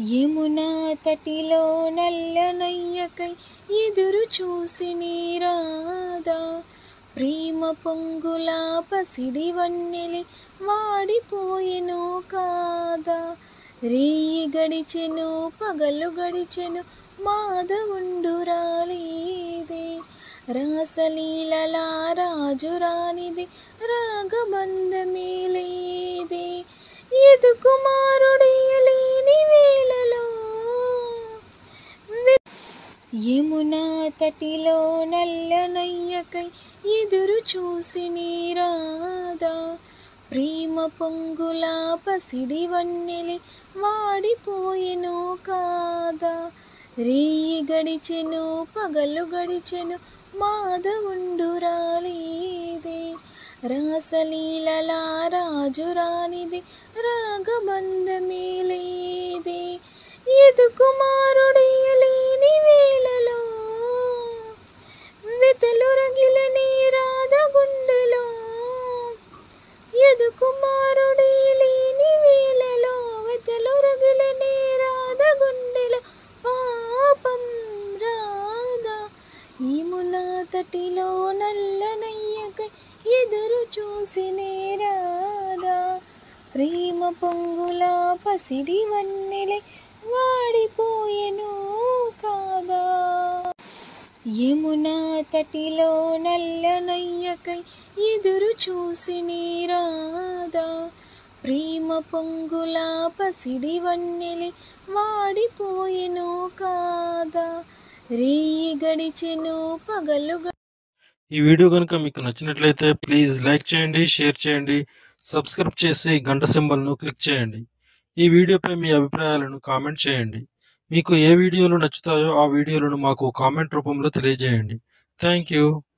యమునా తటిలో నల్లనయ్యకై ఎదురు చూసి నీరాదా ప్రేమ పొంగుల పసిడి వన్నెలి వాడిపోయెను కాదా రేయి గడిచెను పగలు గడిచెను మాధవుండు రాలేదే రాసలీలల రాజు రానిది రాగబంధమే లేదే ఎదు కుమారుడేయలేని వేళలో వి- యమునా తటిలో నల్లనయ్యకై ఎదురు చూసి నీరాదా ప్రేమ పొంగుల పసిడి వన్నెలి వాడిపోయెను కాదా రేయి గడిచెను పగలు గడిచెను మాధవుండు రాలేదే రాసలీలల రాజు రానిది రాగబంధమే లేదే ఎదు కుమారుడేయలేని వేళలో వెతలు రగిలని రాధ గుండెలో ఎదు కుమారుడేయలేని వేళలో వెతలు రగిలని రాధ గుండెలో పాపం రాధా ఈమునా తటిలో నల్లనయ్యకై ఎదురు చూసి నేరాదా ప్రేమ పొంగుల పసిడి వన్నెలే వాడిపోయెను కాదా యమునా తటిలో నల్లనయ్యకై ఎదురు చూసి నీరాదా ప్రేమ పొంగుల పసిడి వన్నెలి వాడిపోయెను కాదా రేయి గడిచెను పగలు గ- ఈ వీడియో కనుక మీకు నచ్చినట్లయితే ప్లీజ్ లైక్ చేయండి షేర్ చేయండి సబ్స్క్రైబ్ చేసి గంట సింబల్ను క్లిక్ చేయండి ఈ వీడియోపై మీ అభిప్రాయాలను కామెంట్ చేయండి మీకు ఏ వీడియోలు నచ్చుతాయో ఆ వీడియోలను మాకు కామెంట్ రూపంలో తెలియజేయండి థ్యాంక్ యూ